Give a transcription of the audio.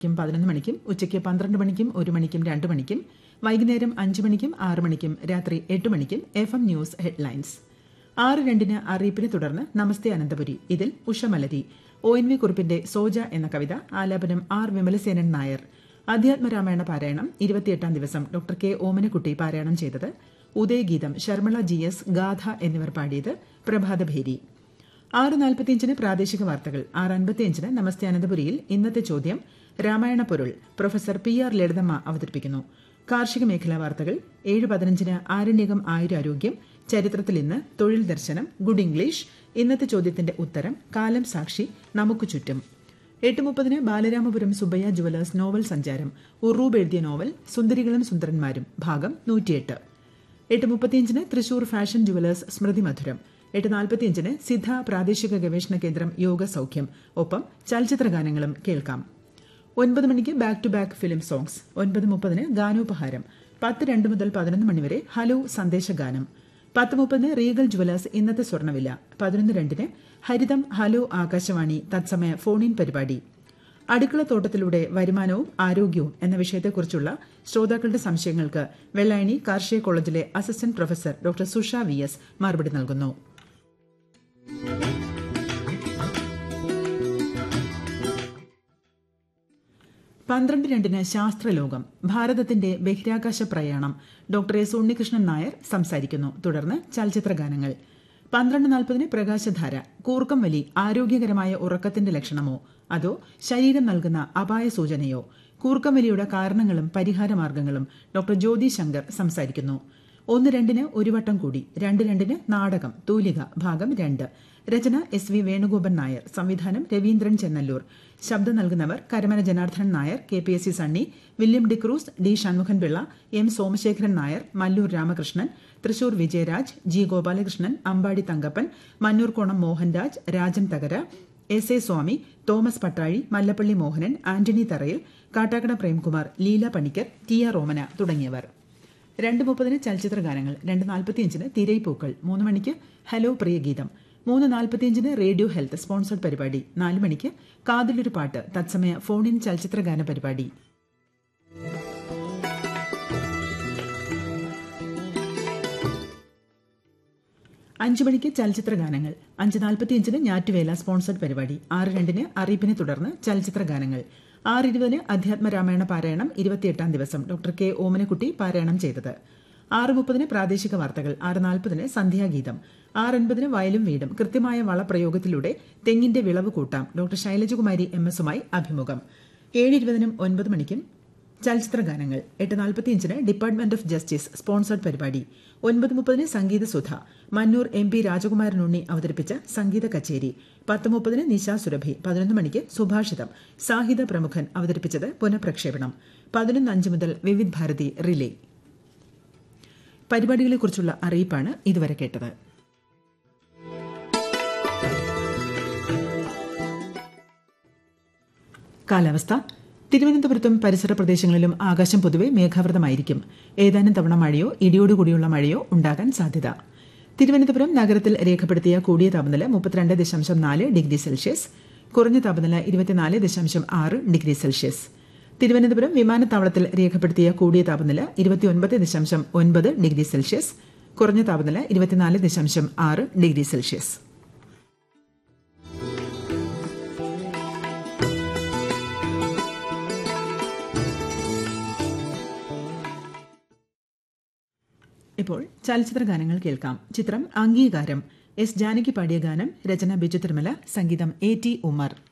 ക്കും പതിനൊന്ന് മണിക്കും ഉച്ചയ്ക്ക് പന്ത്രണ്ട് മണിക്കും ഒരു മണിക്കും രണ്ട് മണിക്കും വൈകുന്നേരം അഞ്ച് മണിക്കും ആറ് മണിക്കും രാത്രി എട്ട് മണിക്കും എഫ് എം ന്യൂസ് ഹെഡ്ലൈൻസ് ആറ് രണ്ടിന് അറിയിപ്പിനെ തുടർന്ന് നമസ്തേ അനന്തപുരി ഇതിൽ ഉഷമലരി ഒ എൻ വി കുറിപ്പിന്റെ സോജ എന്ന കവിത ആലാപനം ആർ വിമലസേനൻ നായർ അധ്യാത്മരാമായണ പാരായണം ഇരുപത്തിയെട്ടാം ദിവസം ഡോക്ടർ കെ ഓമനക്കുട്ടി പാരായണം ചെയ്തത് ഉദയഗീതം ശർമ്മള ജി എസ് ഗാഥ എന്നിവർ പാടിയത് പ്രഭാതഭേരി ആറ് നാൽപ്പത്തിയഞ്ചിന് പ്രാദേശിക വാർത്തകൾ ആറ് അൻപത്തിയഞ്ചിന് നമസ്തേ അനന്തപുരിയിൽ ഇന്നത്തെ ചോദ്യം രാമായണ പൊരുൾ പ്രൊഫസർ പി ആർ ലളിതമ്മ അവതരിപ്പിക്കുന്നു കാർഷിക മേഖലാ വാർത്തകൾ ഏഴ് പതിനഞ്ചിന് ആരണ്യകം ആയുരാരോഗ്യം ചരിത്രത്തിൽ ഇന്ന് തൊഴിൽ ദർശനം ഗുഡ് ഇംഗ്ലീഷ് ഇന്നത്തെ ചോദ്യത്തിന്റെ ഉത്തരം കാലം സാക്ഷി നമുക്ക് ചുറ്റും എട്ട് മുപ്പതിന് ബാലരാമപുരം സുബയ്യ ജുവലേഴ്സ് നോവൽ സഞ്ചാരം ഉറൂബ് എഴുതിയ നോവൽ സുന്ദരികളും സുന്ദരന്മാരും ഭാഗം നൂറ്റിയെട്ട് എട്ട് മുപ്പത്തിയഞ്ചിന് തൃശൂർ ഫാഷൻ ജുവലേഴ്സ് സ്മൃതി മധുരം എട്ട് നാൽപ്പത്തിയഞ്ചിന് സിദ്ധ പ്രാദേശിക ഗവേഷണ കേന്ദ്രം യോഗ സൗഖ്യം ഒപ്പം ചലച്ചിത്ര ഗാനങ്ങളും കേൾക്കാം ഒൻപത് മണിക്ക് back to back film songs ഒൻപത് മുപ്പതിന് ഗാനോപഹാരം പത്ത് രണ്ട് മുതൽ പതിനൊന്ന് മണിവരെ ഹലോ സന്ദേശഗാനം പത്ത് മുപ്പതിന് റീഗൽ ജുവലേഴ്സ് ഇന്നത്തെ സ്വർണ്ണവില പതിനൊന്ന് രണ്ടിന് ഹരിതം ഹലോ ആകാശവാണി തത്സമയ ഫോണിൻ പരിപാടി അടുക്കളത്തോട്ടത്തിലൂടെ വരുമാനവും ആരോഗ്യവും എന്ന വിഷയത്തെക്കുറിച്ചുള്ള ശ്രോതാക്കളുടെ സംശയങ്ങൾക്ക് വെള്ളായണി കാർഷിക കോളേജിലെ assistant professor doctor Susha V S മറുപടി നൽകുന്നു പന്ത്രണ്ട് രണ്ടിന് ശാസ്ത്രലോകം ഭാരതത്തിന്റെ ബഹിരാകാശ പ്രയാണം ഡോക്ടർ എസ് ഉണ്ണികൃഷ്ണൻ നായർ സംസാരിക്കുന്നു തുടർന്ന് ചലച്ചിത്ര ഗാനങ്ങൾ പന്ത്രണ്ട് നാൽപ്പതിന് പ്രകാശധാര കൂർക്കം വലി ആരോഗ്യകരമായ ഉറക്കത്തിന്റെ ലക്ഷണമോ അതോ ശരീരം നൽകുന്ന അപായ സൂചനയോ കൂർക്കം വലിയുടെ കാരണങ്ങളും പരിഹാര മാർഗങ്ങളും ഡോക്ടർ ജ്യോതി ശങ്കർ സംസാരിക്കുന്നു ഒന്ന് രണ്ടിന് ഒരു വട്ടം കൂടി രണ്ട് രണ്ടിന് നാടകം തൂലിക ഭാഗം രണ്ട് രചന എസ് വി വേണുഗോപൻ നായർ സംവിധാനം രവീന്ദ്രൻ ചെന്നല്ലൂർ ശബ്ദം നൽകുന്നവർ Karamana Janardanan Nair K P S C Sunny William D'Cruz D Shanmukhan Pillai M Somasekharan Nair Mallur Ramakrishnan Thrissur Vijayaraj G Gopalakrishnan Ambadi Thankappan Mannoorkonam Mohanraj Rajan Thakara S A Swami Thomas Pattazhi Mallappally Mohanan Antony Tharayil Kattakada Premkumar Leela Panicker T R Romana തുടങ്ങിയവർ രണ്ട് മുപ്പതിന് ചലച്ചിത്ര ഗാനങ്ങൾ രണ്ട് നാൽപ്പത്തിയഞ്ചിന് തിരൈപ്പൂക്കൾ മൂന്ന് മണിക്ക് ഹലോ പ്രിയ ഗീതം മൂന്ന് നാൽപ്പത്തിയഞ്ചിന് റേഡിയോ ഹെൽത്ത് സ്പോൺസർഡ് പരിപാടി നാല് മണിക്ക് കാതിലൊരു പാട്ട് തത്സമയ ഫോണിൻ ചലച്ചിത്ര ഗാന പരിപാടി അഞ്ചു മണിക്ക് ചലച്ചിത്ര ഗാനങ്ങൾ അഞ്ച് നാൽപ്പത്തിയഞ്ചിന് ഞാറ്റുവേല സ്പോൺസർഡ് പരിപാടി ആറ് രണ്ടിന് അറിയിപ്പിനെ തുടർന്ന് ചലച്ചിത്ര ഗാനങ്ങൾ ആറ് ഇരുപതിന് അധ്യാത്മ രാമായണ പാരായണം ഇരുപത്തിയെട്ടാം ദിവസം ഡോക്ടർ കെ ഓമനക്കുട്ടി പാരായണം ചെയ്തത് ആറ് മുപ്പതിന് പ്രാദേശിക വാർത്തകൾ ആറ് നാൽപ്പതിന് സന്ധ്യാഗീതം ആറ് അൻപതിന് വയലും വീടും കൃത്യമായ വളപ്രയോഗത്തിലൂടെ തെങ്ങിന്റെ വിളവ് കൂട്ടാം ഡോക്ടർ ശൈലജകുമാരി എം എസുമായി അഭിമുഖം ഏഴ് ഇരുപതിനും ഒൻപത് മണിക്കും ചലച്ചിത്ര ഗാനങ്ങൾ എട്ട് നാൽപ്പത്തിയഞ്ചിന് ഡിപ്പാർട്ട്മെന്റ് ഓഫ് ജസ്റ്റിസ് സ്പോൺസർഡ് പരിപാടി ഒൻപത് മുപ്പതിന് സംഗീത സുധ മന്നൂർ എം പി രാജകുമാരൻ ഉണ്ണി അവതരിപ്പിച്ച സംഗീത കച്ചേരി പത്ത് മുപ്പതിന് നിശാ സുരഭി പതിനൊന്ന് മണിക്ക് സുഭാഷിതം സാഹിത്യ പ്രമുഖൻ അവതരിപ്പിച്ചത് പുനഃപ്രക്ഷേപണം പതിനൊന്ന് അഞ്ച് മുതൽ വിവിധ് ഭാരതി റിലേ പരിപാടികളെക്കുറിച്ചുള്ള അറിയിപ്പാണ് ഇതുവരെ കേട്ടത് കാലാവസ്ഥ തിരുവനന്തപുരത്തും പരിസര പ്രദേശങ്ങളിലും ആകാശം പൊതുവെ മേഘാവൃതമായിരിക്കും ഏതാനും തവണ മഴയോ ഇടിയോടുകൂടിയുള്ള മഴയോ ഉണ്ടാകാൻ സാധ്യത തിരുവനന്തപുരം നഗരത്തിൽ രേഖപ്പെടുത്തിയ കൂടിയ താപനില മുപ്പത്തിരണ്ട് ദശാംശം നാല് ഡിഗ്രി സെൽഷ്യസ് കുറഞ്ഞ താപനില ഇരുപത്തിനാല് ദശാംശം ആറ് ഡിഗ്രി സെൽഷ്യസ് തിരുവനന്തപുരം വിമാനത്താവളത്തിൽ രേഖപ്പെടുത്തിയ കൂടിയ താപനില ഇരുപത്തിയൊൻപത് ദശാംശം ഒൻപത് ഡിഗ്രി സെൽഷ്യസ് കുറഞ്ഞ താപനില ഇരുപത്തിനാല് ദശാംശം ആറ് ഡിഗ്രി സെൽഷ്യസ് ഇപ്പോൾ ചലച്ചിത്ര ഗാനങ്ങൾ കേൾക്കാം ചിത്രം അംഗീകാരം എസ് ജാനകി പാടിയ ഗാനം രചന ബിജു തിരുമല സംഗീതം എ ടി ഉമർ